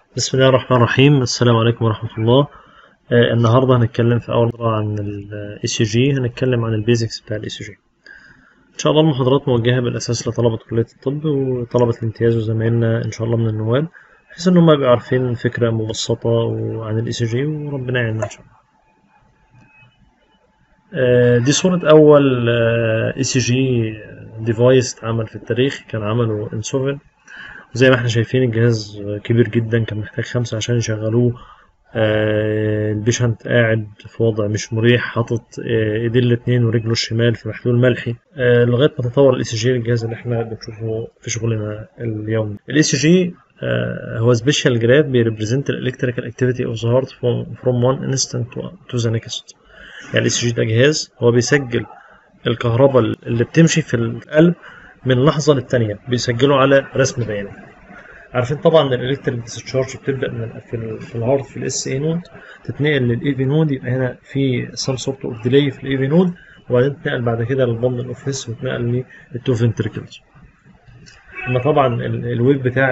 بسم الله الرحمن الرحيم السلام عليكم ورحمة الله آه النهاردة هنتكلم في أول مرة عن ال ECG هنتكلم عن البيزكس بتاع ال ECG إن شاء الله المحاضرات موجهة بالأساس لطلبة كلية الطب وطلبة الامتياز وزمايلنا إن شاء الله من النواب بحيث إن هم يبقوا عارفين فكرة مبسطة عن ال ECG وربنا يعيننا إن شاء الله آه دي صورة أول آه ECG ديفايس اتعمل في التاريخ كان عمله انسوفن زي ما احنا شايفين الجهاز كبير جدا كان محتاج خمسة عشان يشغلوه آه البيشنت قاعد في وضع مش مريح حاطط آه ايديه الاتنين ورجله الشمال في محلول ملحي آه لغايه ما تطور الاي سي جي الجهاز اللي احنا بنشوفه في شغلنا اليومي الاي سي جي هو سبيشال جراف بيريبريزنت الالكتريكال اكتيفيتي اوف ذا هارت فروم وان انستنت تو ذا نيكست يعني الاي سي جي ده جهاز هو بيسجل الكهرباء اللي بتمشي في القلب من لحظة للتانية بيسجلوا على رسم بياني عارفين طبعا الالكتريك ديسشارج بتبدا من في, في الهارت في الاس اي نود تتنقل للاي في نود يبقى هنا في سم سورت اوف ديلي في الاي في نود وبعدين تتنقل بعد كده للبندل اوف هيس وتنقل للتو فنتريكلز اما طبعا الويف بتاع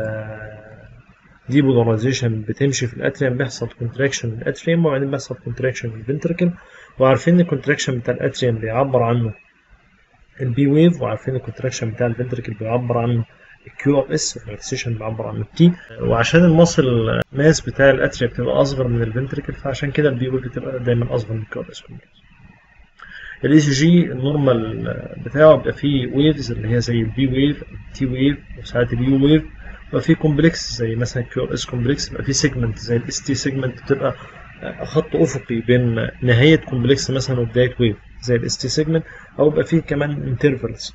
ديبولاريزيشن بتمشي في الاتريوم بيحصل كونتراكشن للاتريوم وبعدين بيحصل كونتراكشن للفنتريكل وعارفين ان الكونتراكشن بتاع الاتريوم بيعبر عنه البي ويف وعارفين الكونتراكشن بتاع الفنتريكل بيعبر عنه الكيو ار اس الريلاكسيشن بيعبر عنه التي وعشان المصل ماس بتاع الاتريا بتبقى اصغر من الفنتريكل فعشان كده البي ويف بتبقى دايما اصغر من الكيو ار اس الاي سي جي النورمال بتاعه بيبقى فيه ويفز اللي هي زي البي ويف التي ويف وساعات اليو ويف بيبقى فيه كومبلكس زي مثلا الكيو ار اس كومبلكس بيبقى فيه سيجمنت زي الاس تي سيجمنت بتبقى خط افقي بين نهايه كومبلكس مثلا وبدايه ويف زي الاس تي سيجمنت او يبقى فيه كمان انترفلز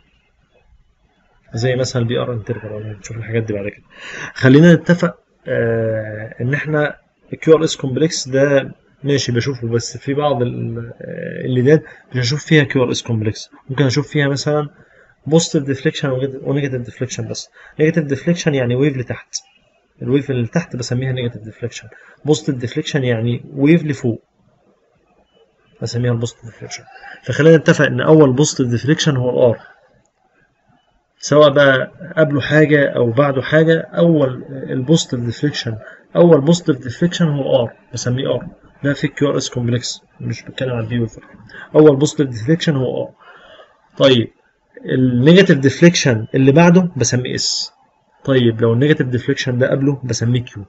زي مثلا البي ار انترفال نشوف الحاجات دي بعد كده خلينا نتفق آه ان احنا الكيو ار اس كومبلكس ده ماشي بشوفه بس في بعض الليدات مش هشوف فيها كيو ار اس كومبلكس ممكن اشوف فيها مثلا بوزيتيف ديفليكشن ونيجاتيف ديفليكشن بس نيجاتيف ديفليكشن يعني ويف لتحت الويف اللي تحت بسميها نيجاتيف ديفليكشن بوزيتيف ديفليكشن يعني ويف لفوق بسميها البوزيتيف ديفليكشن فخلينا نتفق ان اول بوزيتيف ديفليكشن هو الار سواء بقى قبله حاجة أو بعده حاجة أول البوزيتيف ديفليكشن أول بوزيتيف ديفليكشن هو ار بسميه ار ده في كيو ار اس كومبلكس مش بتكلم عن البي ويفر أول بوزيتيف ديفليكشن هو ار طيب النيجاتيف ديفليكشن اللي بعده بسميه اس طيب لو النيجاتيف ديفليكشن ده قبله بسميه كيو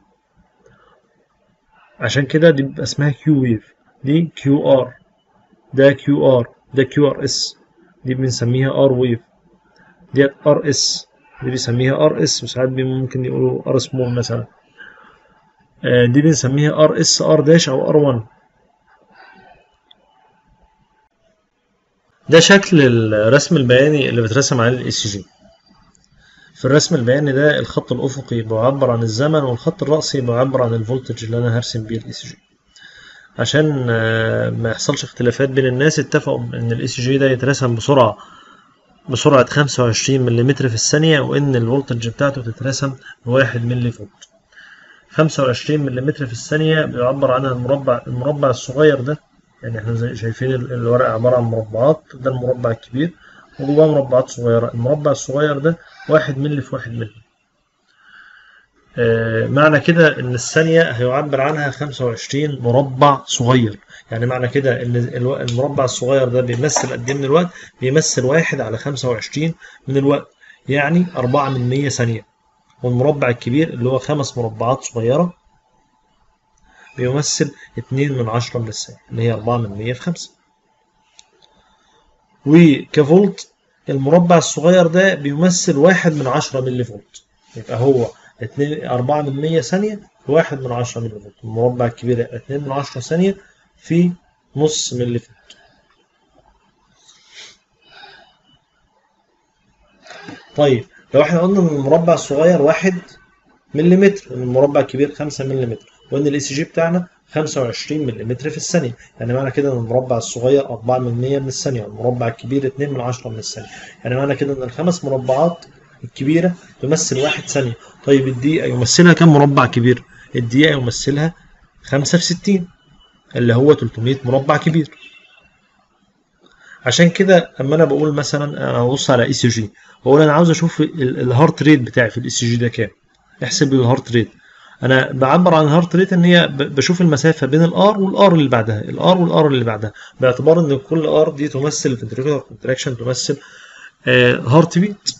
عشان كده دي بيبقى اسمها كيو ويف دي كيو ار ده كيو ار ده كيو ار اس دي بنسميها ار ويف ديت ار اس دي بنسميها ار اس وساعات ممكن يقولوا ار سمول مثلا دي بنسميها ار اس ار داش او ار 1 ده شكل الرسم البياني اللي بترسم عليه الاي سي جي في الرسم البياني ده الخط الافقي بيعبر عن الزمن والخط الرأسي بيعبر عن الفولتج اللي انا هرسم بيه الاي سي جي عشان ما يحصلش اختلافات بين الناس اتفقوا ان الاي سي جي ده يترسم بسرعه بسرعة 25 ملم في الثانية وإن الفولتج بتاعته تترسم بواحد ملي فولت 25 ملم في الثانية بيعبر عنها المربع المربع الصغير ده يعني احنا زي شايفين الورقة عبارة عن مربعات ده المربع الكبير وجواه مربعات صغيرة المربع الصغير ده واحد ملي في واحد ملي آه معنى كده إن الثانية هيعبر عنها 25 مربع صغير يعني معنى كده ان المربع الصغير ده بيمثل قد ايه من الوقت بيمثل واحد على خمسة وعشرين من الوقت يعني أربعة من مية ثانية والمربع الكبير اللي هو خمس مربعات صغيرة بيمثل اتنين من عشرة من الثانية اللي هي أربعة من مية في خمسة وكفولت المربع الصغير ده بيمثل واحد من عشرة ملي فولت يبقى هو اتنين أربعة من مية ثانية واحد من عشرة ملي فولت المربع الكبير اتنين من عشرة ثانية في نص ملي فولت طيب لو احنا قلنا ان المربع الصغير واحد مليمتر وان المربع الكبير خمسة مليمتر وان الاي سي جي بتاعنا 25 مليمتر في الثانية يعني معنى كده ان المربع الصغير 4 من 100 من الثانية والمربع الكبير 2 من 10 من الثانية يعني معنى كده ان الخمس مربعات الكبيرة تمثل واحد ثانية طيب الدقيقة يمثلها كم مربع كبير الدقيقة يمثلها 5 في 60 اللي هو 300 مربع كبير عشان كده اما انا بقول مثلا انا ببص على اي سي جي بقول انا عاوز اشوف الهارت ريت بتاعي في الاي سي جي ده كام احسب لي الهارت ريت انا بعبر عن الهارت ريت ان هي ب- بشوف المسافه بين الار والار اللي بعدها الار والار اللي بعدها باعتبار ان كل ار دي تمثل ventricular contraction تمثل هارت بيت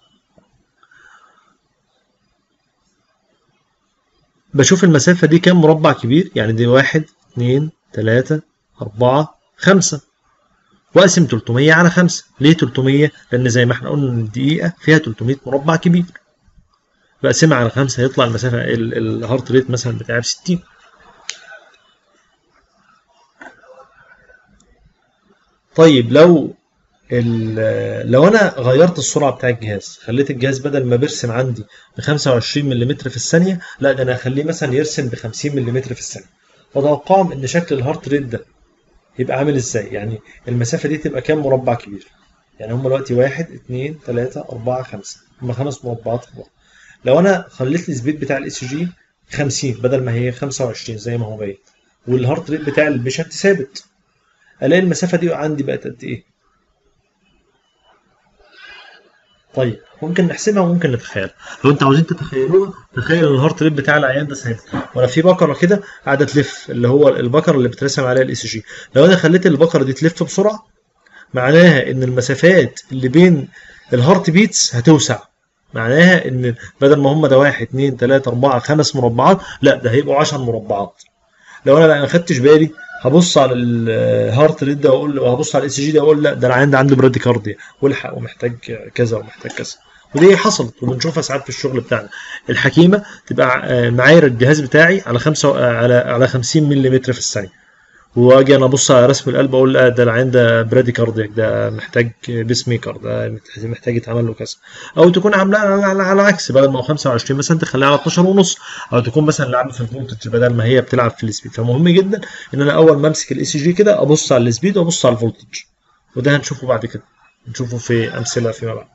بشوف المسافه دي كام مربع كبير يعني دي واحد اتنين تلاتة أربعة خمسة واقسم 300 على 5 ليه 300 لان زي ما احنا قلنا ان الدقيقه فيها 300 مربع كبير بقسمها على 5 هيطلع المسافه ال- الهارت ريت مثلا بتاعي ب 60 طيب لو ال- لو انا غيرت السرعه بتاع الجهاز خليت الجهاز بدل ما بيرسم عندي ب 25 ملم في الثانيه لا ده انا اخليه مثلا يرسم ب 50 ملم في الثانيه فتوقعوا ان شكل الهارت ريت ده يبقى عامل ازاي يعني المسافه دي تبقى كام مربع كبير يعني هم دلوقتي واحد اتنين تلاتة أربعة خمسة هم خمس مربعات كبار لو أنا خليت السبيد بتاع الاس جي 50 بدل ما هي 25 زي ما هو باين والهارت ريت بتاع البيشنت ثابت ألاقي المسافة دي عندي بقت قد إيه؟ طيب ممكن نحسبها وممكن نتخيل لو انتوا عاوزين تتخيلوها تخيل ان الهارت ريت بتاع العيان ده ثابت وانا في بكره كده قاعده تلف اللي هو البكره اللي بترسم عليها الاي سي جي لو انا خليت البكره دي تلف بسرعه معناها ان المسافات اللي بين الهارت بيتس هتوسع معناها ان بدل ما هم ده واحد اتنين تلاته اربعه خمس مربعات لا ده هيبقوا 10 مربعات لو انا بقى ما خدتش بالي هبص على الهارت ريت ده واقول وهبص على الاي سي جي ده واقول لا ده العيان ده عنده براديكارديا والحق ومحتاج كذا ومحتاج كذا ودي حصلت وبنشوفها ساعات في الشغل بتاعنا الحكيمه تبقى آه، معايير الجهاز بتاعي على خمسة آه، على على 50 ملم في الثانيه واجي انا ابص على رسم القلب اقول لا ده العين ده برادي كاردياك ده محتاج بيس ميكر ده محتاج يتعمل له كذا او تكون عاملاها على, على, على العكس بدل ما هو 25 مثلا تخليها على 12 ونص او تكون مثلا لعبه في الفولتج بدل ما هي بتلعب في السبيد فمهم جدا ان انا اول ما امسك الاي سي جي كده ابص على السبيد وابص على الفولتج وده هنشوفه بعد كده نشوفه في امثله فيما بعد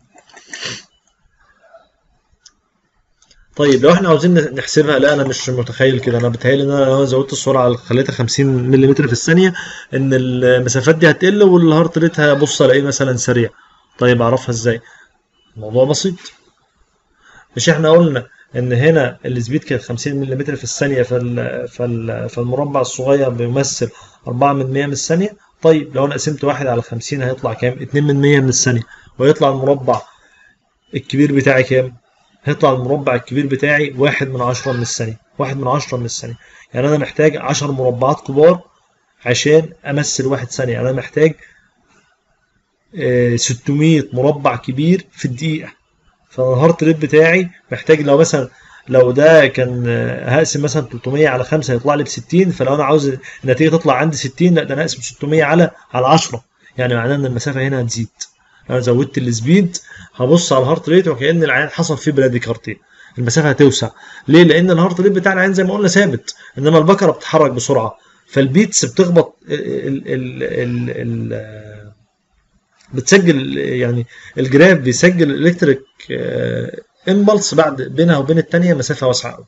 طيب لو احنا عاوزين نحسبها لا انا مش متخيل كده انا بتهيألي ان انا لو زودت السرعه خليتها 50 ملم في الثانيه ان المسافات دي هتقل والهارت ريت هبص الاقيه مثلا سريع طيب اعرفها ازاي الموضوع بسيط مش احنا قلنا ان هنا السبيد كانت 50 ملم في الثانيه فال... فال... فالمربع الصغير بيمثل 4 من 100 من الثانيه طيب لو انا قسمت واحد على 50 هيطلع كام 2 من 100 من الثانيه ويطلع المربع الكبير بتاعي كام هيطلع المربع الكبير بتاعي واحد من عشرة من الثانية واحد من عشرة من الثانية يعني أنا محتاج عشر مربعات كبار عشان أمثل واحد ثانية أنا محتاج آه، 600 مربع كبير في الدقيقة فالهارت ريت بتاعي محتاج لو مثلا لو ده كان آه، هقسم مثلا 300 على 5 هيطلع لي ب 60 فلو انا عاوز النتيجه تطلع عندي 60 لا ده انا اقسم 600 على على 10 يعني معناه ان المسافه هنا هتزيد لو انا زودت السبيد هبص على الهارت ريت وكأن العيان حصل فيه براديكارديا المسافه هتوسع ليه لان الهارت ريت بتاع العيان زي ما قلنا ثابت انما البكره بتتحرك بسرعه فالبيتس بتخبط ال ال ال ال بتسجل يعني الجراف بيسجل الالكتريك امبلس بعد بينها وبين الثانيه مسافه واسعه قوي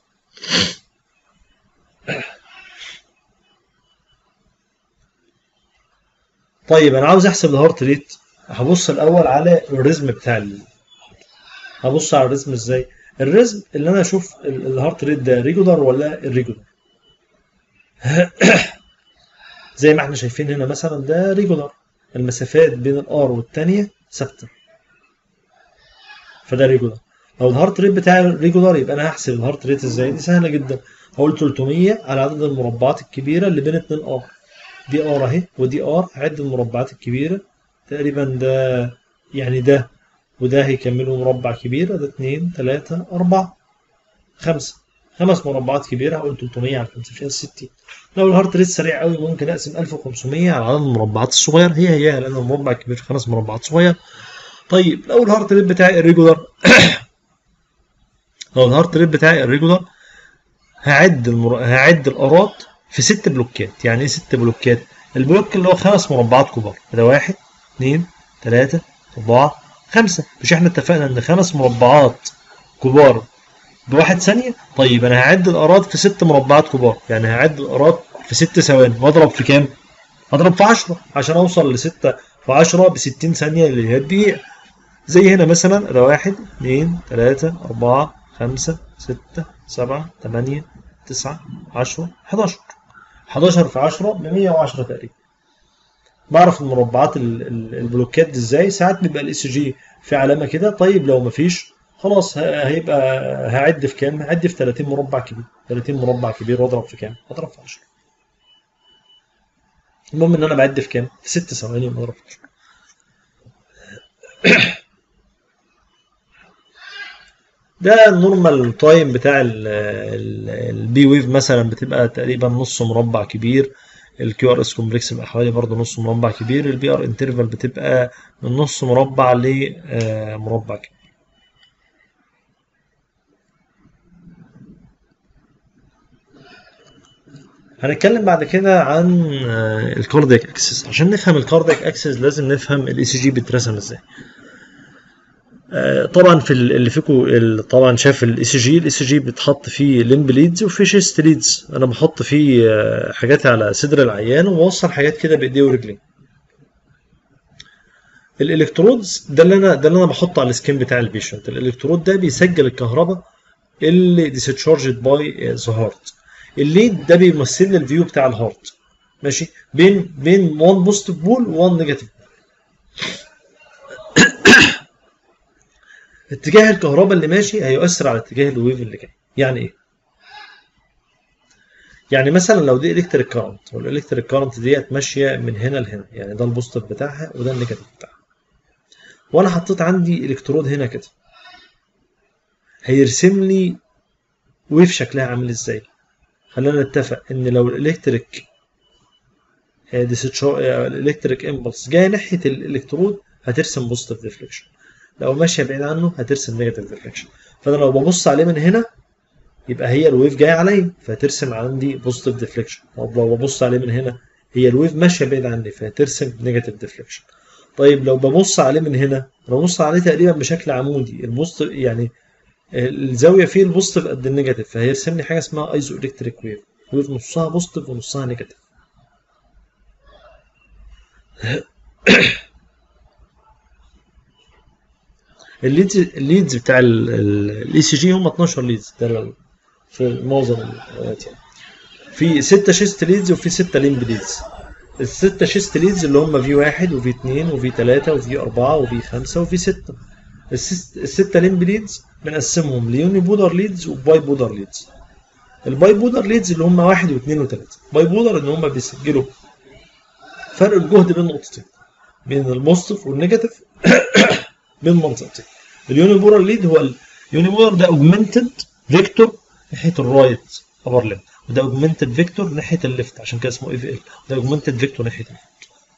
طيب انا عاوز احسب الهارت ريت هبص الاول على الريزم بتاع ال... هبص على الريزم ازاي الريزم اللي انا اشوف ال- الهارت ريت ده ريجولار ولا الريجولار زي ما احنا شايفين هنا مثلا ده ريجولار المسافات بين الار والثانيه ثابته فده ريجولار لو الهارت ريت بتاعي ريجولار يبقى انا هحسب الهارت ريت ازاي دي سهله جدا هقول 300 على عدد المربعات الكبيره اللي بين 2 ار دي ار اهي ودي ار عد المربعات الكبيره تقريبا ده يعني ده وده هيكملوا مربع كبير ده 2 3 4 5 خمس مربعات كبيره هقول 300 على 5 فيها 60 لو الهارت ريت سريع قوي ممكن اقسم 1500 على عدد المربعات الصغيره هي هي لان المربع الكبير خمس مربعات صغيره طيب لو الهارت ريت بتاعي الريجولار لو الهارت ريت بتاعي الريجولار هعد المر... هعد الارات في ست بلوكات يعني ايه ست بلوكات البلوك اللي هو خمس مربعات كبار ده واحد اثنين ثلاثة أربعة خمسة مش احنا اتفقنا ان خمس مربعات كبار بواحد ثانية طيب انا هعد الارات في ست مربعات كبار يعني هعد الارات في ست ثواني واضرب في كام؟ اضرب في 10 عشان اوصل لستة في 10 ب 60 ثانية اللي هي الدقيقة زي هنا مثلا ده واحد اثنين ثلاثة أربعة خمسة ستة سبعة تمانية تسعة عشرة حداشر حداشر في عشرة بمية وعشرة تقريبا بعرف المربعات ال- ال- البلوكات دي ازاي ساعات بيبقى الاس جي في علامة كده طيب لو مفيش خلاص ه- هيبقى هعد في كام؟ هعد في 30 مربع كبير 30 مربع كبير واضرب في كام؟ اضرب في 10 المهم ان انا بعد في كام؟ في 6 ثواني وبضرب في 10 ده النورمال تايم بتاع البي ويف مثلا بتبقى تقريبا نص مربع كبير الكيو ار اس كومبلكس بيبقى حوالي برضه نص مربع كبير البي ار انترفال بتبقى من نص مربع لمربع كبير هنتكلم بعد كده عن الكاردياك اكسس عشان نفهم الكاردياك اكسس لازم نفهم الاي سي جي بيترسم ازاي آه، طبعا في ال- اللي فيكم ال- طبعا شاف الاي سي جي الاي سي جي بيتحط فيه ليمب ليدز وفي شيست ليدز انا بحط فيه آه، حاجات على صدر العيان وبوصل حاجات كده بايديه ورجليه الالكترودز ده اللي انا ده اللي انا بحطه على السكين بتاع البيشنت الالكترود ده بيسجل الكهرباء اللي ديسشارجد باي ذا هارت الليد ده بيمثل لي الفيو بتاع الهارت ماشي بين بين 1 بوزيتيف بول و1 نيجاتيف اتجاه الكهرباء اللي ماشي هيؤثر على اتجاه الويف اللي جاي يعني ايه يعني مثلا لو دي الكتريك كارنت والالكتريك كارنت ديت ماشيه من هنا لهنا يعني ده البوزيتيف بتاعها وده النيجاتيف بتاعها وانا حطيت عندي الكترود هنا كده هيرسم لي ويف شكلها عامل ازاي خلينا نتفق ان لو الالكتريك الالكتريك امبلس جاي ناحيه الالكترود هترسم بوزيتيف ديفليكشن لو ماشيه بعيد عنه هترسم نيجاتيف ديفليكشن فانا لو ببص عليه من هنا يبقى هي الويف جايه عليا فهترسم عندي بوزيتيف ديفليكشن طب لو ببص عليه من هنا هي الويف ماشيه بعيد عني فهترسم نيجاتيف ديفليكشن طيب لو ببص عليه من هنا ببص عليه تقريبا بشكل عمودي البوزيتيف يعني الزاويه فيه البوزيتيف قد النيجاتيف فهيرسم لي حاجه اسمها ايزو الكتريك ويف ويف نصها بوزيتيف ونصها نيجاتيف الليدز الليدز بتاع الاي سي جي هم 12 ليدز ده لو- في معظم الوقت يعني في 6 شيست ليدز وفي 6 ليمب ليدز الستة شيست ليدز اللي هم في واحد وفي اتنين وفي تلاتة وفي أربعة وفي خمسة وفي ستة الست- الستة ليمب ليدز بنقسمهم ليوني بودر ليدز وباي بودر ليدز الباي بودر ليدز اللي هم واحد واثنين وثلاثة باي بودر ان هم بيسجلوا فرق الجهد بين نقطتين بين البوزيتيف والنيجاتيف بين منطقتين اليوني بودر ليد هو اليوني بودر ده اوجمنتد فيكتور ناحيه الرايت ابر ليم وده اوجمنتد فيكتور ناحيه الليفت عشان كده اسمه اي في ال ده اوجمنتد فيكتور ناحيه الليفت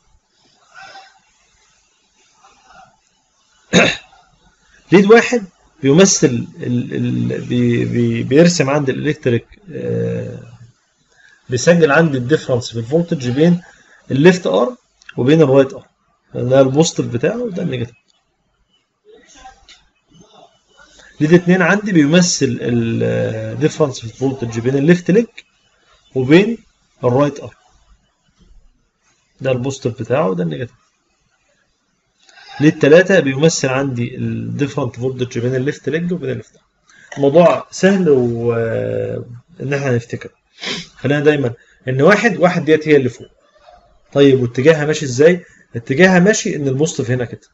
ليد واحد بيمثل ال ال بي بي بيرسم عند الالكتريك آه، بيسجل عندي الديفرنس في الفولتج بين الليفت ار وبين الرايت ار ده البوزيتيف بتاعه وده النيجاتيف ليد اتنين عندي بيمثل الديفرنس في الفولتج بين الليفت ليج وبين الرايت ار ده البوزيتيف بتاعه وده النيجاتيف ليد تلاتة بيمثل عندي الديفرنت فولتج بين الليفت ليج وبين الليفت ار الموضوع سهل وان احنا نفتكر خلينا دايما ان واحد واحد ديت هي اللي فوق طيب واتجاهها ماشي ازاي اتجاهها ماشي ان البوزيتيف هنا كده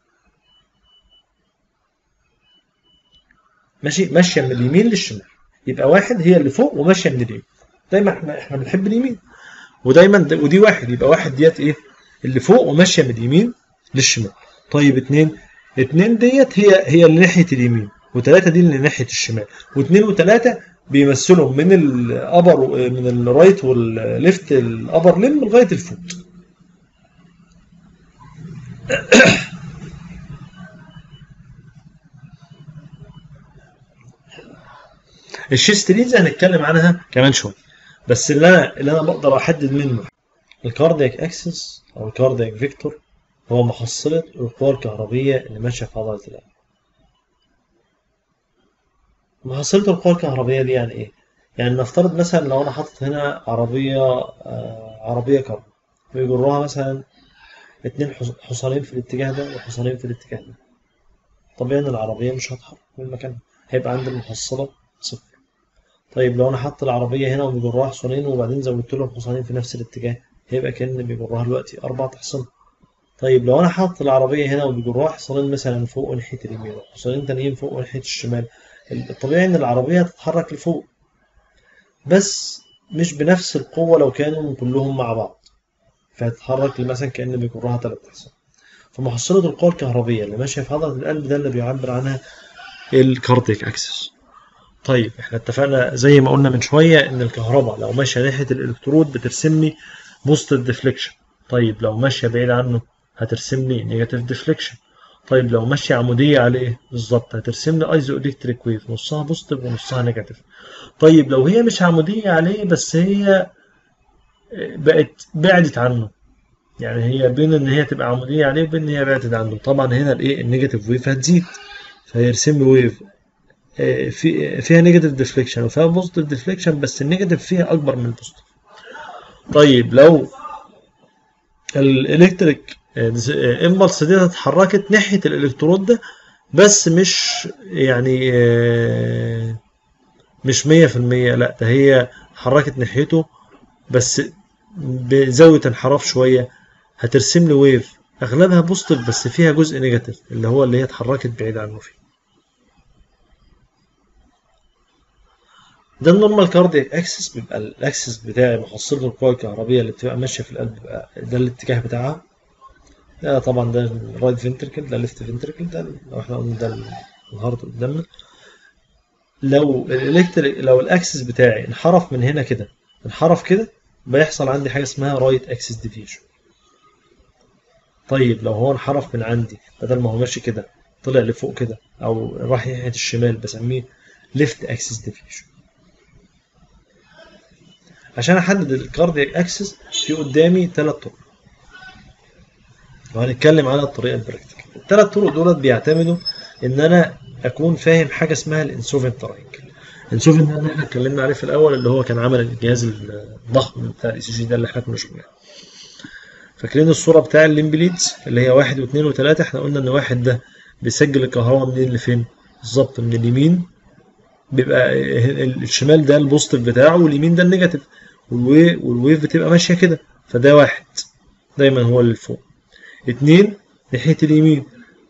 ماشي ماشيه من اليمين للشمال يبقى واحد هي اللي فوق وماشيه من اليمين دايما احنا احنا بنحب اليمين ودايما د- ودي واحد يبقى واحد ديت ايه اللي فوق وماشيه من اليمين للشمال طيب اتنين اتنين ديت هي هي اللي ناحيه اليمين وتلاته دي اللي ناحيه الشمال واتنين وتلاته بيمثلوا من الابر من الرايت والليفت الابر ليم لغايه الفوت الشيست ليدز هنتكلم عنها كمان شويه بس اللي انا اللي انا بقدر احدد منه الكاردياك اكسس او الكاردياك فيكتور هو محصله القوى الكهربيه اللي ماشيه في عضله القلب محصله القوى الكهربيه دي يعني ايه يعني نفترض مثلا لو انا حاطط هنا عربيه آه، عربيه كهرباء ويجرها مثلا اتنين حص- حصانين في الاتجاه ده وحصانين في الاتجاه ده طبيعي ان العربيه مش هتحرك من مكانها هيبقى عندي المحصلة صفر طيب لو انا حاطط العربية هنا وبيجرها حصانين وبعدين زودت لهم حصانين في نفس الاتجاه هيبقى كأن بيجرها دلوقتي أربع حصان طيب لو انا حاطط العربية هنا وبيجرها حصانين مثلا فوق وناحية اليمين وحصانين تانيين فوق وناحية الشمال الطبيعي ان العربية تتحرك لفوق بس مش بنفس القوة لو كانوا كلهم مع بعض فهتتحرك مثلا كأن بيجرها تلات حصان فمحصلة القوى الكهربية اللي ماشية في عضلة القلب ده اللي بيعبر عنها الكارديك اكسس طيب احنا اتفقنا زي ما قلنا من شوية ان الكهرباء لو ماشية ناحية الالكترود بترسم لي بوزيتيف ديفليكشن طيب لو ماشية بعيد عنه هترسم لي نيجاتيف ديفليكشن طيب لو ماشية عمودية عليه بالظبط هترسم لي ايزو الكتريك ويف نصها بوزيتيف ونصها نيجاتيف طيب لو هي مش عمودية عليه بس هي بقت بعدت عنه يعني هي بين ان هي تبقى عمودية عليه وبين ان هي بعدت عنه طبعا هنا الايه النيجاتيف ويف هتزيد فهيرسم لي ويف في فيها نيجاتيف ديفليكشن وفيها بوزيتيف ديفليكشن بس النيجاتيف فيها اكبر من البوزيتيف طيب لو الالكتريك امبلس دي اتحركت ناحيه الالكترود ده بس مش يعني مش 100% لا ده هي اتحركت ناحيته بس بزاويه انحراف شويه هترسم لي ويف اغلبها بوزيتيف بس فيها جزء نيجاتيف اللي هو اللي هي اتحركت بعيد عنه فيه ده النورمال كاردياك اكسس بيبقى الاكسس بتاعي محصله القوى الكهربيه اللي بتبقى ماشيه في القلب بيبقى ده الاتجاه بتاعها ده طبعا ده الرايت فنتركل ده الليفت فنتركل ده لو احنا قلنا ده الهارت قدامنا لو الالكتريك لو الاكسس بتاعي انحرف من هنا كده انحرف كده بيحصل عندي حاجه اسمها رايت اكسس ديفيجن طيب لو هو انحرف من عندي بدل ما هو ماشي كده طلع لفوق كده او راح ناحيه الشمال بسميه ليفت اكسس ديفيجن عشان احدد الكاردياك اكسس في قدامي ثلاث طرق وهنتكلم على الطريقه البراكتيكال الثلاث طرق دولت بيعتمدوا ان انا اكون فاهم حاجه اسمها الانسوفين تراينجل الانسوفين ده اللي احنا اتكلمنا عليه في الاول اللي هو كان عمل الجهاز الضخم بتاع الاي سي جي ده اللي احنا كنا شفناه فاكرين الصوره بتاع الليمبليدز اللي هي واحد واثنين وثلاثه احنا قلنا ان واحد ده بيسجل الكهرباء منين لفين بالظبط من اليمين بيبقى الشمال ده البوزيتيف بتاعه واليمين ده النيجاتيف والويف بتبقى ماشيه كده فده واحد دايما هو اللي فوق اتنين ناحيه اليمين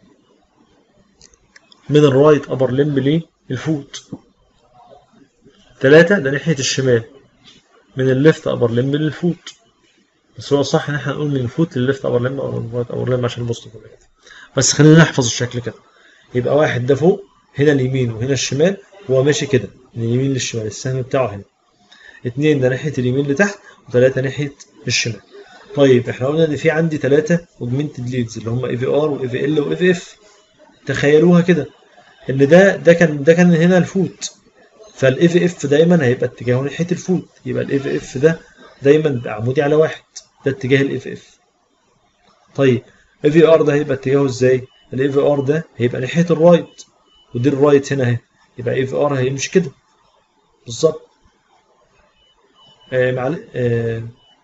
من الرايت ابر لمب للفوت تلاتة ده ناحيه الشمال من الليفت ابر لمب للفوت بس هو صح ان احنا نقول من الفوت للليفت ابر لمب او من الرايت ابر لمب عشان البوزيتيف بس خلينا نحفظ الشكل كده يبقى واحد ده فوق هنا اليمين وهنا الشمال هو ماشي كده من اليمين للشمال السهم بتاعه هنا اتنين ده ناحية اليمين لتحت وتلاتة ناحية الشمال طيب احنا قلنا ان في عندي تلاتة اوجمنتد ليدز اللي هم اي في ار واي في ال واي في اف تخيلوها كده ان ده ده كان ده كان هنا الفوت فالاي في اف دايما هيبقى اتجاهه ناحية الفوت يبقى الاي في اف ده دايما عمودي على واحد ده اتجاه الاي في اف طيب اي في ار ده هيبقى اتجاهه ازاي الاي في ار ده هيبقى ناحية الرايت ودي الرايت هنا اهي يبقى اي في ار هيمشي كده بالظبط آه معل... آه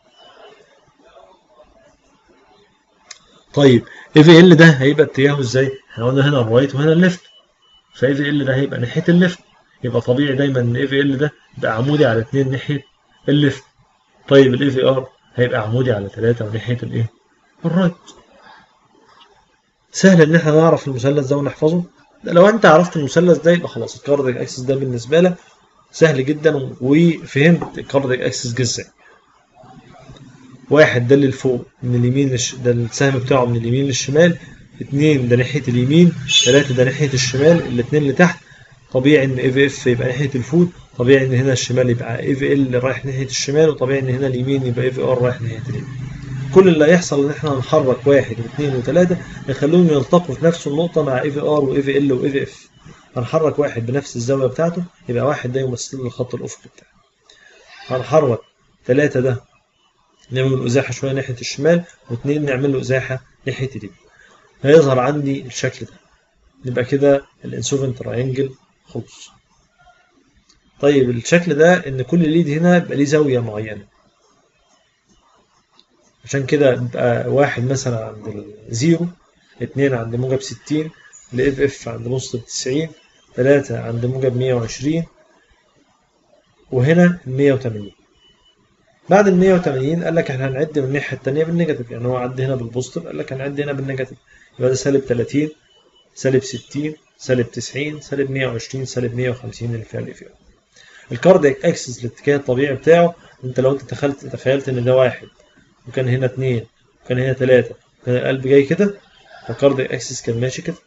طيب اي في ال ده هيبقى اتجاهه ازاي؟ احنا قلنا هنا الرايت وهنا الليفت فاي في ال ده هيبقى ناحيه الليفت يبقى طبيعي دايما ان اي في ال ده يبقى عمودي على اتنين ناحيه الليفت طيب الاي في ار هيبقى عمودي على ثلاثة وناحيه الايه؟ الرايت سهل ان احنا نعرف المثلث ده ونحفظه لو انت عرفت المثلث ده يبقى خلاص الكارديك اكسس ده بالنسبه لك سهل جدا وفهمت الكارديك اكسس جه ازاي واحد ده اللي لفوق من اليمين للش... ده السهم بتاعه من اليمين للشمال اتنين ده ناحية اليمين تلاتة ده ناحية الشمال الاتنين اللي تحت طبيعي ان اي في اف يبقى ناحية الفوت طبيعي ان هنا الشمال يبقى اي في ال رايح ناحية الشمال وطبيعي ان هنا اليمين يبقى اي في ار رايح ناحية اليمين كل اللي هيحصل ان احنا نحرك واحد واثنين وثلاثة نخليهم يلتقوا في نفس النقطة مع اي في ار واي في ال واي في اف هنحرك واحد بنفس الزاوية بتاعته يبقى واحد ده يمثل لي الخط الأفقي بتاعه هنحرك ثلاثة ده نعمل له إزاحة شوية ناحية الشمال واثنين نعمل له إزاحة ناحية اليمين هيظهر عندي الشكل ده يبقى كده الانسوفين تراينجل خلص طيب الشكل ده ان كل ليد هنا يبقى ليه زاوية معينة عشان كده بيبقى واحد مثلا عند الزيرو اتنين عند موجب ستين الاف اف عند نص تسعين 3 عند موجب 120 وهنا 180 بعد ال 180 قال لك احنا هنعد من الناحيه الثانيه بالنيجاتيف يعني هو عد هنا بالبوزيتيف قال لك هنعد هنا بالنيجاتيف يبقى ده سالب 30 سالب 60 سالب 90 سالب 120 سالب 150 اللي فيها الاف الكاردياك اكسس الاتجاه الطبيعي بتاعه انت لو انت تخيلت تخيلت ان ده واحد وكان هنا اثنين وكان هنا ثلاثه كان القلب جاي كده فالكاردياك اكسس كان ماشي كده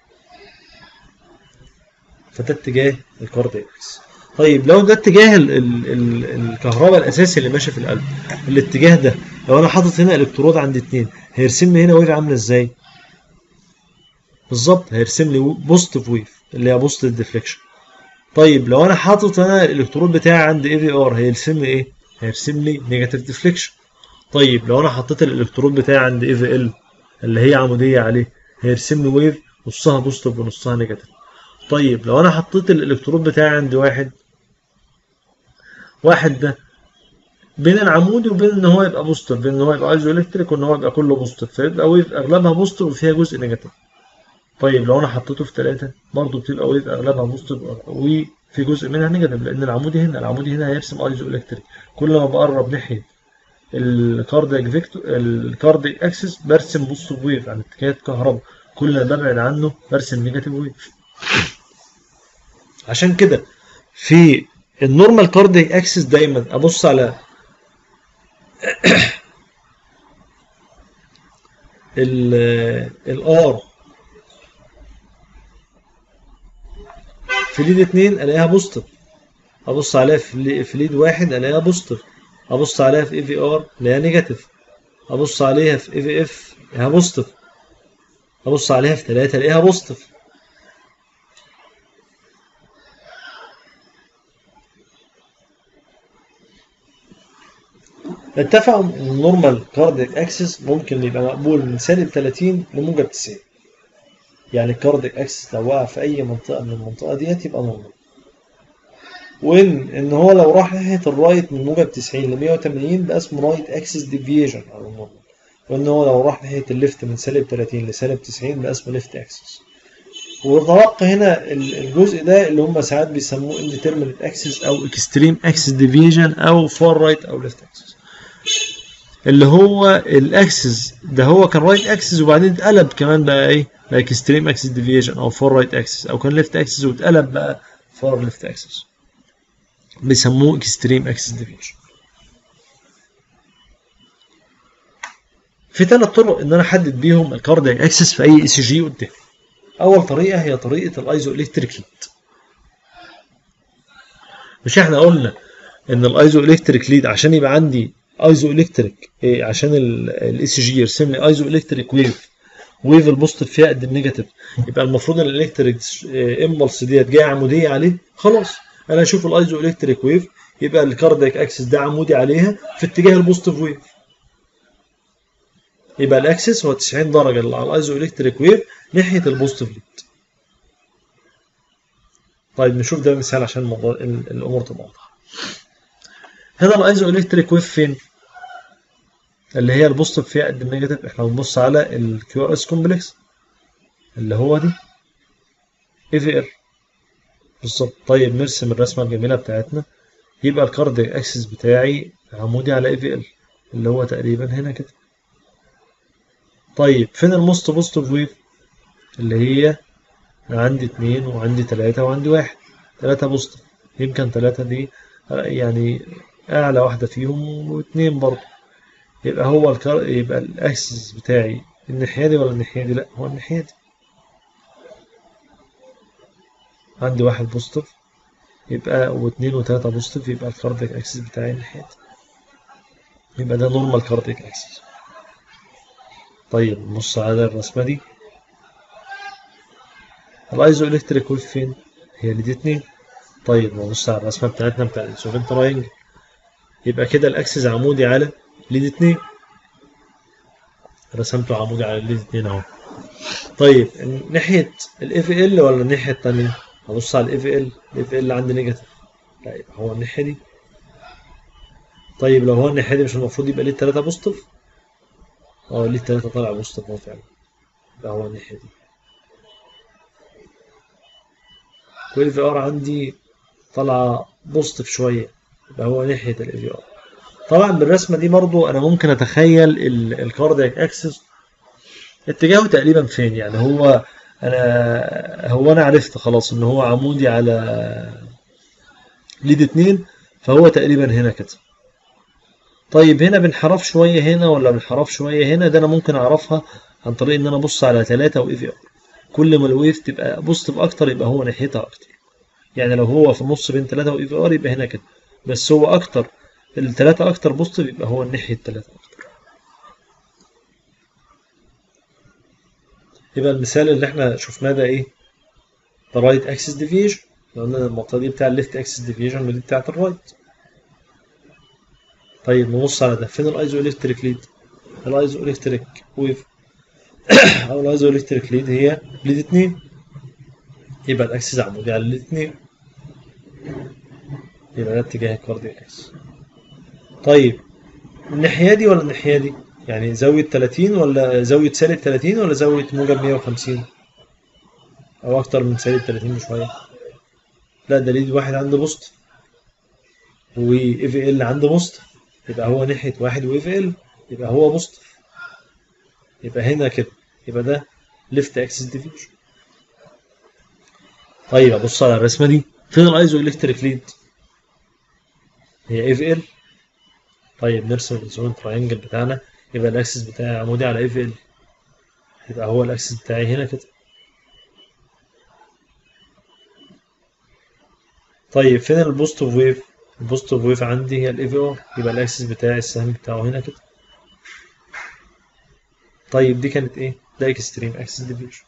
فده اتجاه الكاردياك اكسس طيب لو ده اتجاه ال ال ال الكهرباء الاساسي اللي ماشي في القلب الاتجاه ده لو انا حاطط هنا الكترود عند اتنين هيرسم لي هنا ويف عامله ازاي بالظبط هيرسم لي بوزيتيف ويف اللي هي بوزيتيف ديفليكشن طيب لو انا حاطط هنا الالكترود بتاعي عند اي في ار هيرسم لي ايه هيرسم لي نيجاتيف ديفليكشن طيب لو انا حطيت الالكترود بتاعي عند اي في ال اللي هي عموديه عليه هيرسم لي ويف نصها بوزيتيف ونصها نيجاتيف طيب لو انا حطيت الالكترود بتاعي عند واحد واحد ده بين العمودي وبين ان هو يبقى بوزيتيف بين ان هو يبقى ايزو الكتريك وان هو يبقى كله بوزيتيف فيبقى ويف اغلبها بوزيتيف وفيها جزء نيجاتيف طيب لو انا حطيته في ثلاثة برضه بتبقى ويف اغلبها بوزيتيف وفي جزء منها نيجاتيف لان العمودي هنا العمودي هنا هيرسم ايزو الكتريك كل ما بقرب ناحيه الكاردياك فيكتور الكاردياك اكسس برسم بوزيتيف ويف عن اتجاه الكهرباء كل ما ببعد عنه برسم نيجاتيف ويف عشان كده في النورمال كاردياك اكسس دايما ابص على الار في ليد 2 الاقيها بوزيتيف ابص عليها في ليد 1 الاقيها بوزيتيف ابص عليها في اي في ار الاقيها نيجاتيف ابص عليها في اي في اف الاقيها بوزيتيف ابص عليها في 3 الاقيها بوزيتيف اتفقوا ان النورمال كاردياك اكسس ممكن يبقى مقبول من سالب 30 لموجب 90 يعني الكاردياك اكسس لو وقع في اي منطقه من المنطقه ديت يبقى نورمال وان ان هو لو راح ناحيه الرايت من موجب 90 ل 180 ده اسمه رايت اكسس ديفيجن او نورمال وان هو لو راح ناحيه الليفت من سالب 30 لسالب 90 ده اسمه ليفت اكسس وتبقى هنا الجزء ده اللي هم ساعات بيسموه indeterminate axis او extreme axis division او far right او left axis اللي هو الاكسس ده هو كان رايت اكسس وبعدين اتقلب كمان بقى ايه بقى اكستريم اكسس ديفيجن او فور رايت اكسس او كان ليفت اكسس واتقلب بقى فور ليفت اكسس بيسموه اكستريم اكسس ديفيجن في ثلاث طرق ان انا احدد بيهم الكاردياك اكسس في اي اي سي جي قدامي اول طريقه هي طريقه الايزو الكتريك ليد مش احنا قلنا ان الايزو الكتريك ليد عشان يبقى عندي ايزو الكتريك إيه عشان الاي سي جي يرسم لي ايزو الكتريك ويف ويف البوزيتيف فيها قد النيجاتيف يبقى المفروض ان الالكتريك امبلس ديت جايه عموديه عليه خلاص انا اشوف الايزو الكتريك ويف يبقى الكاردياك اكسس ده عمودي عليها في اتجاه البوزيتيف ويف يبقى الاكسس هو 90 درجه على الايزو الكتريك ويف ناحيه البوزيتيف ليد طيب نشوف ده مثال عشان الموضوع الامور تبقى واضحه هنا الايزو الكتريك ويف فين اللي هي البوزيتيف فيها قد النيجاتيف احنا بنبص على الكيو ار اس كومبلكس اللي هو دي اي في ال بالظبط طيب نرسم الرسمه الجميله بتاعتنا يبقى الكاردياك اكسس بتاعي عمودي على اي في ال اللي هو تقريبا هنا كده طيب فين الموست بوزيتيف ويف اللي هي عندي اتنين وعندي تلاتة وعندي واحد تلاتة بوزيتيف يمكن تلاتة دي يعني اعلى واحدة فيهم واتنين برضه يبقى هو الكار... يبقى الاكسس بتاعي الناحية دي ولا الناحية دي لا هو الناحية دي عندي واحد بوزيتيف يبقى واثنين وثلاثة بوزيتيف يبقى الكاردياك اكسس بتاعي الناحية دي يبقى ده نورمال كاردياك اكسس طيب نبص على الرسمة دي الايزو الكتريك ويف فين؟ هي اللي دي اتنين طيب نبص على الرسمة بتاعتنا بتاع السوفين تراينج يبقى كده الاكسس عمودي على ليد اتنين رسمته عمودي على ليد اتنين اهو طيب ناحية الاف ال ولا الناحية التانية؟ هبص على الاف ال الاف ال عندي نيجاتيف لا يبقى هو الناحية دي طيب لو هو الناحية دي مش المفروض يبقى ليه التلاتة بوزيتيف؟ اه ليه التلاتة طالع بوزيتيف اهو فعلا يبقى هو الناحية دي والاي في ار عندي طالعه بوزيتيف شويه يبقى هو ناحيه الاي في ار طبعا بالرسمه دي برضو انا ممكن اتخيل الكاردياك اكسس اتجاهه تقريبا فين يعني هو انا هو انا عرفت خلاص ان هو عمودي على ليد اتنين فهو تقريبا هنا كده طيب هنا بنحرف شويه هنا ولا بنحرف شويه هنا ده انا ممكن اعرفها عن طريق ان انا ابص على 3 واي في ار كل ما الويف تبقى بوزيتيف اكتر يبقى هو ناحيتها اكتر يعني لو هو في النص بين 3 واي في ار يبقى هنا كده بس هو اكتر الثلاثة اكتر بوزيتيف يبقى هو الناحية الثلاثة اكتر يبقى المثال اللي احنا شفناه ده ايه the right axis deviation لو قلنا المنطقة دي بتاع الليفت axis deviation ودي بتاعت الرايت طيب نبص على ده فين الايزو الكتريك ليد الايزو الكتريك ويف او الايزو الكتريك ليد هي ليد 2 يبقى الاكسس عمودي على ليد 2 يبقى ده اتجاه الكاردياك اكسس طيب الناحية دي ولا الناحية دي؟ يعني زاوية 30 ولا زاوية سالب 30 ولا زاوية موجب 150 أو أكتر من سالب 30 بشوية لا ده ليد واحد عنده بوست و اف ال عنده بوست يبقى هو ناحية واحد و اف ال يبقى هو بوست يبقى هنا كده يبقى ده ليفت اكسس ديفيجن طيب ابص على الرسمة دي فين الايزو الكتريك ليد هي اف ال طيب نرسم الزون تراينجل بتاعنا يبقى الاكسس بتاعي عمودي على اف ال يبقى هو الاكسس بتاعي هنا كده طيب فين البوزيتيف ويف البوزيتيف ويف عندي هي الاي في ار يبقى الاكسس بتاعي السهم بتاعه هنا كده طيب دي كانت ايه ده اكستريم اكسس ديفيجن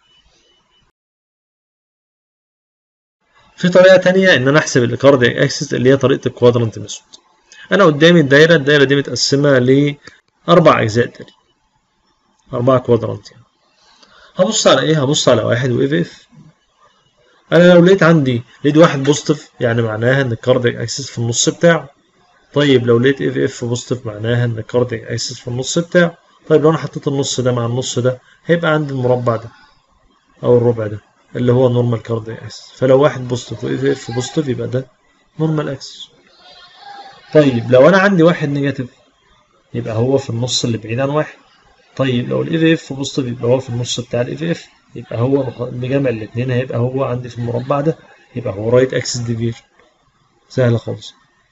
في طريقه تانية ان انا احسب الكاردياك اكسس اللي هي طريقه الكوادرنت ميثود انا قدامي الدايره الدايره دي متقسمه لاربع اجزاء تاني اربعه كوادرنت يعني هبص على ايه هبص على واحد واف اف انا لو لقيت عندي لقيت واحد بوزيتيف يعني معناها ان الكاردياك اكسس في النص بتاعه طيب لو لقيت اف اف بوزيتيف معناها ان الكاردياك اكسس في النص بتاعه طيب لو انا حطيت النص ده مع النص ده هيبقى عندي المربع ده او الربع ده اللي هو نورمال كاردياك اكسس فلو واحد بوزيتيف واف اف بوزيتيف يبقى ده نورمال اكسس طيب لو انا عندي واحد نيجاتيف يبقى هو في النص اللي بعيد عن واحد طيب لو الاف اف بوزيتيف يبقى هو في النص بتاع الاف اف يبقى هو بجمع الاثنين هيبقى هو عندي في المربع ده يبقى هو رايت اكسس ديفيجن سهله خالص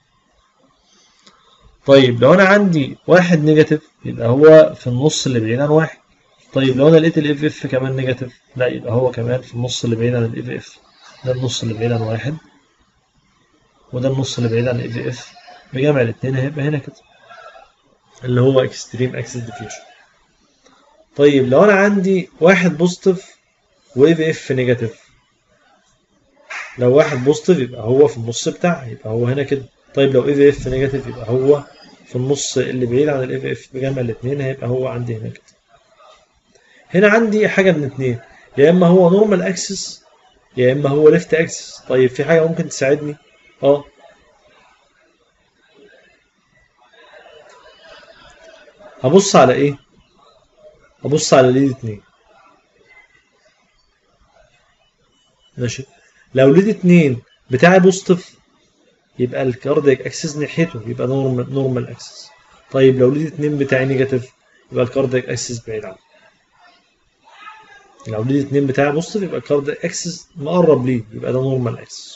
طيب لو انا عندي واحد نيجاتيف يبقى هو في النص اللي بعيد عن واحد طيب لو انا لقيت الاف اف كمان نيجاتيف لا يبقى هو كمان في النص اللي بعيد عن الاف اف ده النص اللي بعيد عن واحد وده النص اللي بعيد عن الاف اف بجمع الاثنين هيبقى هنا كده اللي هو اكستريم اكسس ديفيوجن طيب لو انا عندي واحد بوزيتيف واف اف نيجاتيف لو واحد بوزيتيف يبقى هو في النص بتاعها يبقى هو هنا كده طيب لو اف اف نيجاتيف يبقى هو في النص اللي بعيد عن الاف اف بجمع الاثنين هيبقى هو عندي هنا كده هنا عندي حاجه من اثنين يا اما هو نورمال اكسس يا اما هو ليفت اكسس طيب في حاجه ممكن تساعدني اه هبص على ايه هبص على ليد اتنين ماشي لو ليد اتنين بتاعي بوزيتيف يبقى الكاردياك اكسس ناحيته يبقى نورمال نورمال اكسس طيب لو ليد اتنين بتاعي نيجاتيف يبقى الكاردياك اكسس بعيد عنه لو ليد اتنين بتاعي بوزيتيف يبقى الكاردياك اكسس مقرب ليه يبقى ده نورمال اكسس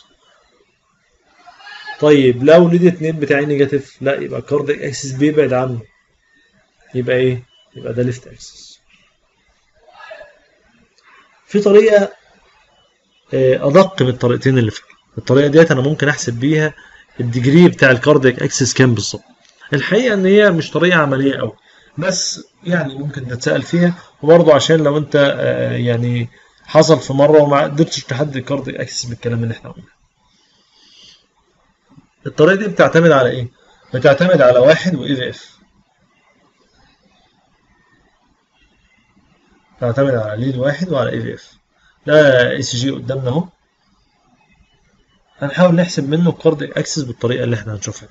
طيب لو ليد اتنين بتاعي نيجاتيف لا يبقى الكاردياك اكسس بيبعد عنه يبقى ايه يبقى ده ليفت اكسس في طريقه ادق من الطريقتين اللي فاتوا الطريقه ديت انا ممكن احسب بيها الديجري بتاع الكاردياك اكسس كام بالظبط الحقيقه ان هي مش طريقه عمليه قوي بس يعني ممكن تتسال فيها وبرضه عشان لو انت يعني حصل في مره وما قدرتش تحدد الكاردياك اكسس بالكلام اللي احنا قلناه الطريقه دي بتعتمد على ايه بتعتمد على واحد واي في اف تعتمد على ليد واحد وعلى اي في اف ده اي سي جي قدامنا اهو هنحاول نحسب منه الكاردياك اكسس بالطريقه اللي احنا هنشوفها دي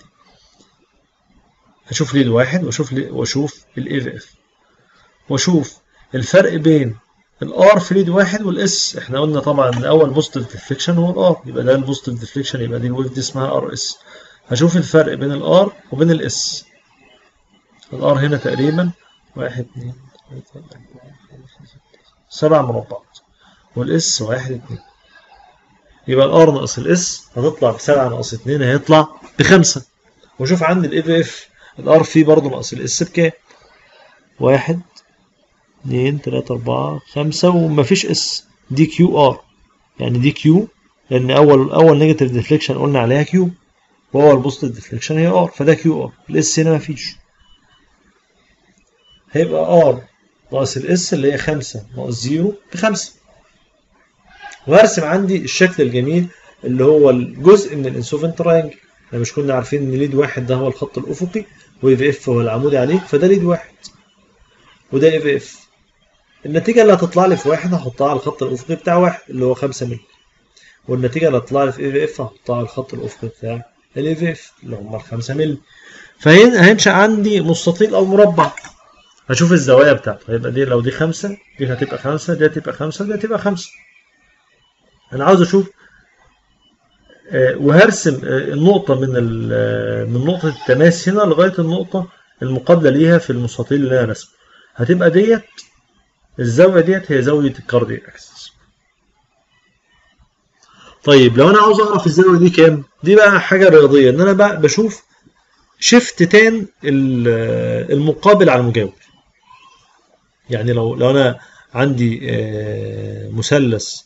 هشوف ليد واحد واشوف لي واشوف الاي في اف واشوف الفرق بين الار في ليد واحد والاس احنا قلنا طبعا الاول بوزيتيف ديفليكشن هو الار يبقى ده البوزيتيف ديفليكشن يبقى دي الويف دي اسمها ار اس هشوف الفرق بين الار وبين الاس الار هنا تقريبا واحد اتنين تلاتة أربعة خمسة ستة سبع مربعات والاس واحد اتنين يبقى الار ناقص الاس هتطلع بسبعة ناقص اتنين هيطلع بخمسة وشوف عندي الاي في اف الار فيه برضه ناقص الاس بكام؟ واحد اتنين تلاتة أربعة خمسة ومفيش اس دي كيو ار يعني دي كيو لأن أول أول نيجاتيف ديفليكشن قلنا عليها كيو وهو البوزيتيف ديفليكشن هي ار فده كيو ار الاس هنا مفيش هيبقى ار ناقص الاس اللي هي خمسة ناقص زيرو بخمسة وهرسم عندي الشكل الجميل اللي هو الجزء من الانسوفن تراينجل احنا مش كنا عارفين ان ليد واحد ده هو الخط الافقي واي في اف هو العمودي عليه فده ليد واحد وده اي في اف النتيجه اللي هتطلع لي في واحد هحطها على الخط الافقي بتاع واحد اللي هو 5 مللي والنتيجه اللي هتطلع لي في اي في اف هحطها على الخط الافقي بتاع الاي في اف اللي هم ال 5 مللي فهينشا عندي مستطيل او مربع هشوف الزوايا بتاعته هيبقى دي لو دي خمسة دي هتبقى خمسة دي هتبقى خمسة دي هتبقى خمسة أنا عاوز أشوف آه، وهرسم آه، النقطة من ال- من نقطة التماس هنا لغاية النقطة المقابلة ليها في المستطيل اللي أنا رسمه هتبقى ديت الزاوية ديت هي زاوية الكاردياك اكسس طيب لو أنا عاوز أعرف الزاوية دي كام دي بقى حاجة رياضية إن أنا بقى بشوف شيفت تان ال- المقابل على المجاور يعني لو لو انا عندي آه، مثلث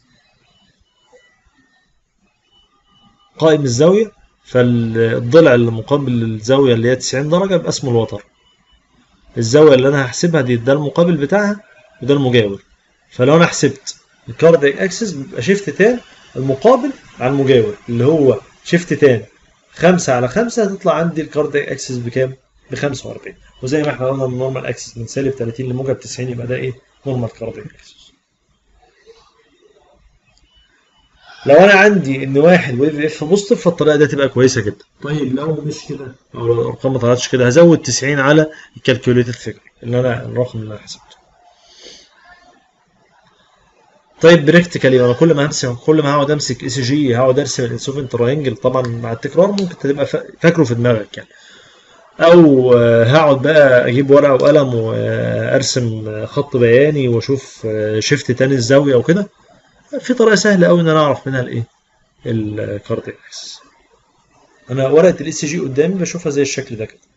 قائم الزاويه فالضلع اللي مقابل للزاويه اللي هي 90 درجه يبقى اسمه الوتر الزاويه اللي انا هحسبها دي ده المقابل بتاعها وده المجاور فلو انا حسبت الكاردياك اكسس بيبقى شيفت تان المقابل على المجاور اللي هو شيفت تان 5 على 5 هتطلع عندي الكاردياك اكسس بكام؟ ب 45 وزي ما احنا قلنا النورمال اكسس من سالب 30 لموجب 90 يبقى ده ايه؟ نورمال كاردياك اكسس. لو انا عندي ان واحد ويف اف بوزيتيف فالطريقه دي تبقى كويسه جدا. طيب لو مش كده او لو الارقام ما طلعتش كده هزود 90 على الكالكوليتد فيجر اللي انا الرقم اللي انا حسبته. طيب براكتيكالي انا كل ما همسك كل ما هقعد امسك اي سي جي هقعد ارسم الانسوفين تراينجل طبعا مع التكرار ممكن تبقى فا- فاكره في دماغك يعني. او آه، هقعد بقى اجيب ورقه وقلم وارسم آه، خط بياني واشوف شيفت تاني الزاويه وكده في طريقه سهله قوي ان انا اعرف منها الايه الكاردياك اكسس انا ورقه الاي سي جي قدامي بشوفها زي الشكل ده كده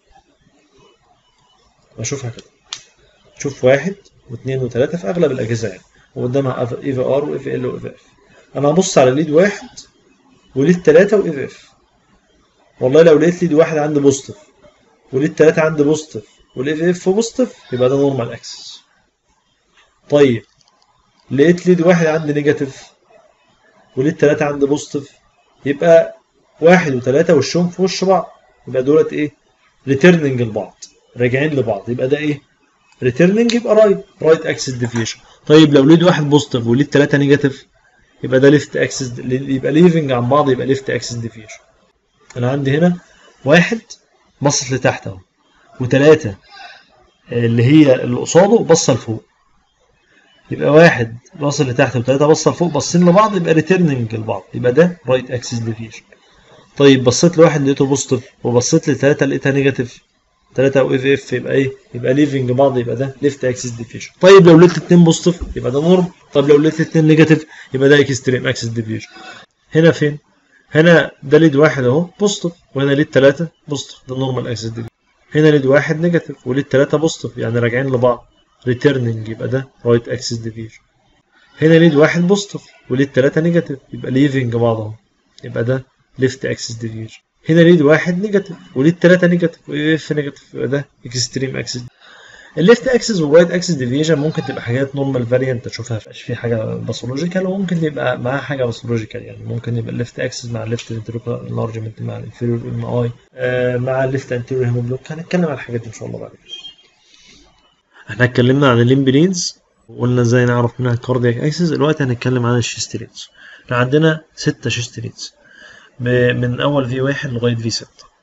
بشوفها كده شوف واحد واثنين وثلاثه في اغلب الاجهزه يعني وقدامها اي في ار واي في ال واي في اف انا هبص على ليد واحد وليد ثلاثه واي في اف والله لو لقيت ليد واحد عنده بوزيتيف وليد ثلاثة عنده بوزيتيف والاف اف بوزيتيف يبقى ده نورمال اكسس طيب لقيت ليد واحد عنده نيجاتيف وليد ثلاثة عنده بوزيتيف يبقى واحد وثلاثة وشهم في وش بعض يبقى دولت ايه ريتيرننج لبعض راجعين لبعض يبقى ده ايه ريتيرننج يبقى رايت رايت اكسس ديفيشن طيب لو ليد واحد بوزيتيف وليد ثلاثة نيجاتيف يبقى ده ليفت اكسس يبقى ليفنج عن بعض يبقى ليفت اكسس ديفيشن انا عندي هنا واحد بصت لتحت اهو وثلاثة اللي هي اللي قصاده بصة لفوق يبقى واحد باصل لتحت وثلاثة بصة لفوق باصين لبعض يبقى ريتيرننج لبعض يبقى ده رايت اكسس ديفيشن طيب بصيت لواحد لقيته بوزيتيف وبصيت لثلاثة لقيتها نيجاتيف ثلاثة او اف اف يبقى ايه؟ يبقى ليفنج بعض يبقى ده ليفت اكسس ديفيشن طيب لو لقيت اثنين بوزيتيف يبقى ده نورم طب لو لقيت اثنين نيجاتيف يبقى ده اكستريم اكسس ديفيشن هنا فين؟ هنا ده ليد واحد اهو بوزيتيف وهنا ليد ثلاثة بوزيتيف ده نورمال اكسس ديفيشن هنا ليد واحد نيجاتيف وليد ثلاثة بوزيتيف يعني راجعين لبعض ريتيرننج يبقى ده رايت اكسس ديفيشن هنا ليد واحد بوزيتيف وليد ثلاثة نيجاتيف يبقى ليفنج بعض اهو يبقى ده ليفت اكسس ديفيشن هنا ليد واحد نيجاتيف وليد ثلاثة نيجاتيف واف نيجاتيف يبقى ده اكستريم اكسس الليفت اكسس والرايت اكسس ديفيشن ممكن تبقى حاجات نورمال فاريانت تشوفها مفيش في حاجه باثولوجيكال وممكن يبقى معاها حاجه باثولوجيكال يعني ممكن يبقى الليفت اكسس مع الليفت انتريكولار انلارجمنت مع الانفيريور ام اي مع الليفت انتيريور هيموبلوك هنتكلم عن الحاجات دي ان شاء الله بعد كده احنا اتكلمنا عن الليمبلينز وقلنا ازاي نعرف منها الكاردياك اكسس دلوقتي هنتكلم عن الشيستريتس احنا عندنا ستة شيستريتس من اول في واحد لغايه في 6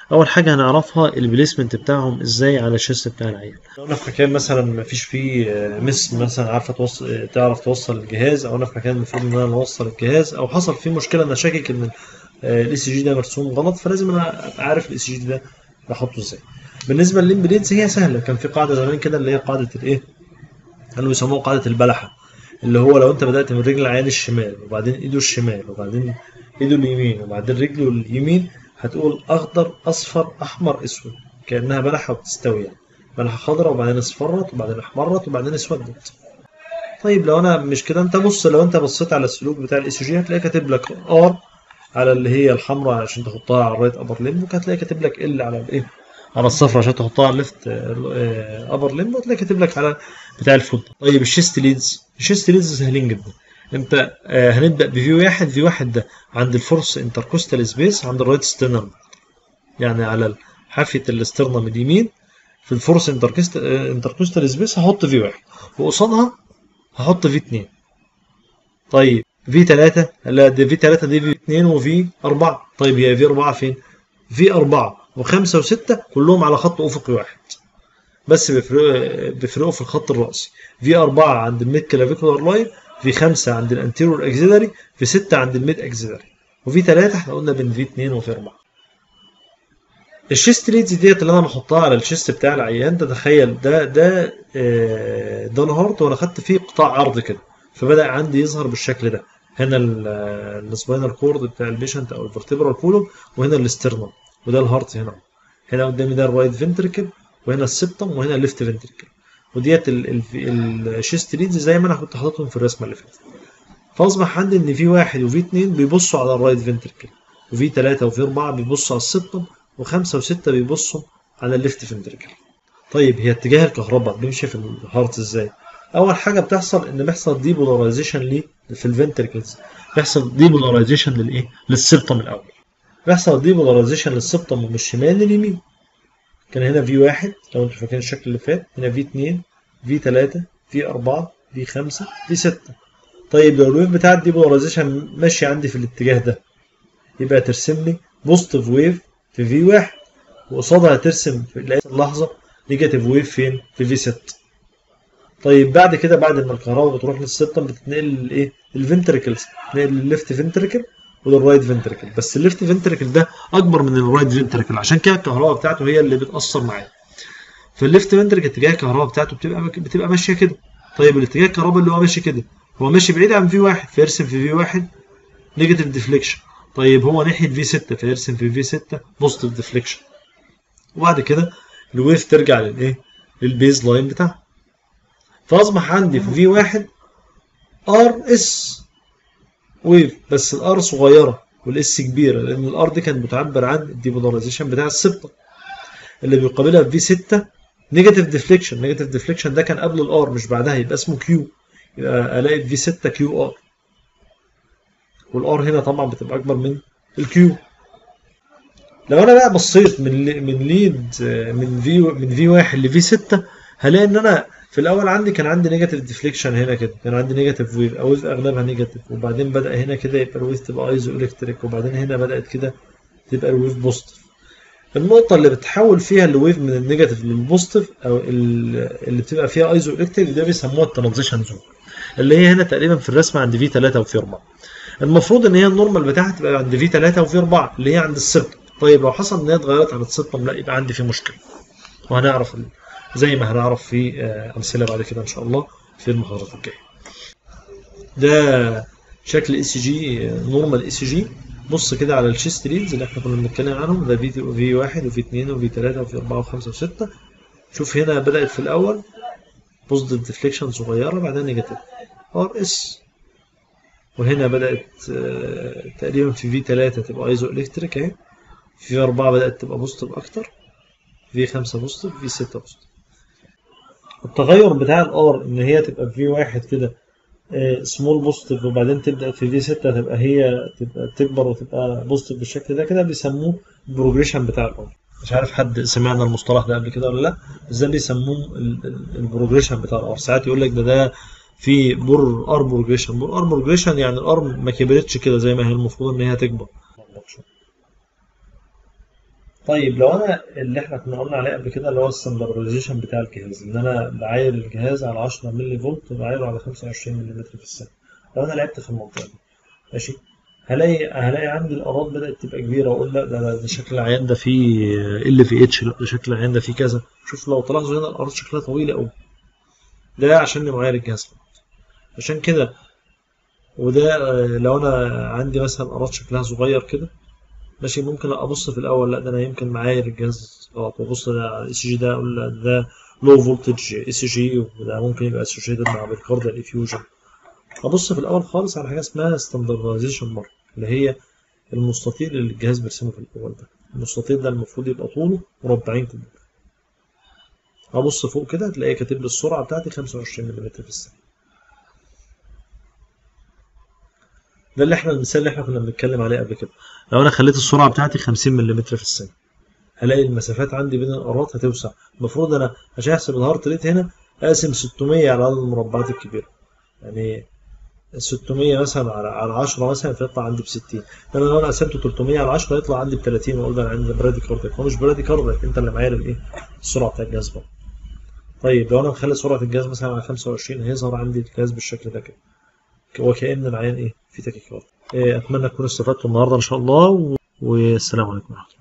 اول حاجه هنعرفها البليسمنت بتاعهم ازاي على الشيست بتاع العيان لو انا في مكان مثلا ما فيش فيه آه، مس مثلا عارفه توصل تعرف توصل الجهاز او انا في مكان المفروض ان انا اوصل الجهاز او حصل فيه مشكله انا شاكك ان الاي سي جي ده مرسوم غلط فلازم انا ابقى عارف الاي سي جي ده بحطه ازاي بالنسبه للامبليدز هي سهله كان في قاعده زمان كده اللي هي قاعده الايه كانوا بيسموها قاعده البلحه اللي هو لو انت بدات من رجل العيان الشمال وبعدين ايده الشمال وبعدين ايده اليمين وبعدين رجله اليمين هتقول اخضر اصفر احمر اسود كانها بلحه وبتستوي يعني بلحه خضراء وبعدين اصفرت وبعدين احمرت وبعدين اسودت طيب لو انا مش كده انت بص لو انت بصيت على السلوك بتاع الاي سي جي هتلاقي كاتب لك ار على اللي هي الحمراء عشان تحطها على الرايت ابر ليمب وهتلاقي كاتب لك ال على الايه على الصفر عشان تحطها على الليفت ابر ليمب وتلاقي كاتب لك على بتاع الفوت طيب الشيست ليدز الشيست ليدز سهلين جدا انت آه هنبدا بفي واحد في واحد ده عند الفورس انتركوستال سبيس عند الرايت ستيرنم يعني على حافه الاسترنم اليمين في الفورس انتركوستال سبيس هحط في واحد وقصادها هحط في اتنين طيب في 3 لا دي في 3 دي في 2 وفي 4 طيب هي في 4 فين؟ في 4 و5 و6 كلهم على خط افقي واحد بس بيفرقوا بيفرقوا في الخط الرأسي في 4 عند الميد كلافيكولار لاين في 5 عند الانتيرور اكزيلاري في 6 عند الميد اكزيلاري وفي 3 احنا قلنا بين في 2 وفي 4 الشيست ليدز ديت اللي انا بحطها على الشيست بتاع العيان ده تخيل ده ده آه، ده الهارت وانا خدت فيه قطاع عرض كده فبدا عندي يظهر بالشكل ده هنا السباينال كورد بتاع البيشنت او الفرتبرال كولوم وهنا الاسترنم وده الهارت هنا هنا قدامي ده الرايت فنتركل وهنا السبتم وهنا الليفت فنتركل وديت الشيست ليدز زي ما انا كنت حاططهم في الرسمه اللي فاتت فاصبح عندي ان في واحد وفي اتنين بيبصوا على الرايت فنتركل وفي تلاته وفي اربعه بيبصوا على السبتم وخمسه وسته بيبصوا على الليفت فنتركل طيب هي اتجاه الكهرباء بيمشي في الهارت ازاي؟ اول حاجه بتحصل ان بيحصل ديبولاريزيشن ليه في الفنتركلز بيحصل ديبولاريزيشن للايه؟ للسبتم الاول بيحصل ديبولاريزيشن للسبتم من الشمال لليمين كان هنا في واحد لو انتوا فاكرين الشكل اللي فات هنا في اتنين في تلاتة في أربعة في خمسة في ستة طيب لو الويف بتاع الديبولاريزيشن ماشي عندي في الاتجاه ده يبقى ترسم لي بوزيتيف ويف في في واحد وقصادها ترسم في نفس اللحظة نيجاتيف ويف فين؟ في في 6 طيب بعد كده بعد ما الكهرباء بتروح للسبتم بتتنقل للايه؟ الفنتركلز تنقل للليفت فنتركل وللرايت فنتركل بس الليفت فنتركل ده اكبر من الرايت فنتركل عشان كده الكهرباء بتاعته هي اللي بتاثر معايا فالليفت فنتركل اتجاه الكهرباء بتاعته بتبقى بتبقى ماشيه كده طيب الاتجاه الكهرباء اللي هو ماشي كده هو ماشي بعيد عن في واحد فيرسم في في واحد نيجاتيف ديفليكشن طيب هو ناحيه في 6 فيرسم في في 6 بوزيتيف ديفليكشن وبعد كده الويف ترجع للايه للبيز لاين بتاعها فاصبح عندي في في واحد ار اس ويف بس الار صغيره والاس كبيره لان الار دي كانت بتعبر عن الديبولاريزيشن بتاع السبتة اللي بيقابلها في 6 نيجاتيف ديفليكشن نيجاتيف ديفليكشن ده كان قبل الار مش بعدها يبقى اسمه كيو يبقى الاقي في 6 كيو ار والار هنا طبعا بتبقى اكبر من الكيو لو انا بقى بصيت من من ليد من في من في 1 لفي 6 هلاقي ان انا في الاول عندي كان عندي نيجاتيف ديفليكشن هنا كده كان عندي نيجاتيف ويف او ويف اغلبها نيجاتيف وبعدين بدا هنا كده يبقى الويف تبقى ايزو الكتريك وبعدين هنا بدات كده تبقى الويف بوزيتيف النقطه اللي بتحول فيها الويف من النيجاتيف للبوزيتيف او اللي بتبقى فيها ايزو الكتريك ده بيسموها الترانزيشن زون اللي هي هنا تقريبا في الرسمه عند في 3 وفي 4 المفروض ان هي النورمال بتاعها تبقى عند في 3 وفي 4 اللي هي عند السبتم طيب لو حصل ان هي اتغيرت عند السبتم لا يبقى عندي في مشكله وهنعرف زي ما هنعرف في امثله بعد كده ان شاء الله في المحاضرات الجايه ده شكل اي سي جي نورمال اي سي جي بص كده على الشيست ليدز اللي احنا كنا بنتكلم عنهم ده في في 1 وفي 2 وفي 3 وفي 4 و5 و6 شوف هنا بدات في الاول بوزيتيف ديفليكشن صغيره بعدين نيجاتيف ار اس وهنا بدات تقريبا في في 3 تبقى ايزو الكتريك اهي في 4 بدات تبقى بوزيتيف اكتر في 5 بوزيتيف في 6 بوزيتيف التغير بتاع الار ان هي تبقى في واحد كده سمول بوزيتيف وبعدين تبدا في في 6 تبقى هي تبقى تكبر وتبقى بوزيتيف بالشكل ده كده بيسموه البروجريشن بتاع الار مش عارف حد سمعنا المصطلح ده قبل كده ولا لا بس ده بيسموه البروجريشن بتاع الار ساعات يقول لك ده ده في بور ار بروجريشن بور ار بروجريشن يعني الار ما كبرتش كده زي ما هي المفروض ان هي تكبر طيب لو انا اللي احنا كنا قلنا عليه قبل كده اللي هو الستاندردايزيشن بتاع الجهاز ان انا بعاير الجهاز على 10 ملي فولت وبعايره على 25 ملم في الثانيه لو انا لعبت في المنطقه دي ماشي هلاقي هلاقي عندي الاراض بدات تبقى كبيره واقول لا ده, ده شكل العيان ده فيه ال في اتش لا ده شكل العيان ده فيه كذا شوف لو تلاحظوا هنا الاراض شكلها طويله قوي ده عشان معاير الجهاز فقط عشان كده وده لو انا عندي مثلا اراض شكلها صغير كده ماشي ممكن ابص في الاول لا ده انا يمكن معاير الجهاز غلط وابص على الاي سي جي ده اقول لا ده لو فولتج اي سي جي وده ممكن يبقى اسوشيتد مع بالكارديال افيوجن ابص في الاول خالص على حاجه اسمها ستاندردايزيشن مارك اللي هي المستطيل اللي الجهاز بيرسمه في الاول ده المستطيل ده المفروض يبقى طوله مربعين كده ابص فوق كده هتلاقيه كاتب لي السرعه بتاعتي 25 ملم في الثانيه ده اللي احنا المثال اللي احنا كنا بنتكلم عليه قبل كده لو انا خليت السرعه بتاعتي 50 ملم في الثانيه هلاقي المسافات عندي بين الارات هتوسع المفروض انا عشان احسب الهارت ريت هنا اقسم 600 على عدد المربعات الكبيره يعني 600 مثلا على على 10 مثلا فيطلع عندي ب 60 انا لو انا قسمته 300 على 10 يطلع عندي ب 30 واقول ده انا عندي برادي كاردياك هو مش برادي كاردياك انت اللي معاير الايه السرعه بتاع الجهاز بقى طيب لو انا مخلي سرعه الجهاز مثلا على 25 هيظهر عندي الجهاز بالشكل ده كده وكأن العيان ايه في تاكيكارد إيه اتمنى تكونوا استفدتوا النهارده ان شاء الله والسلام عليكم ورحمه الله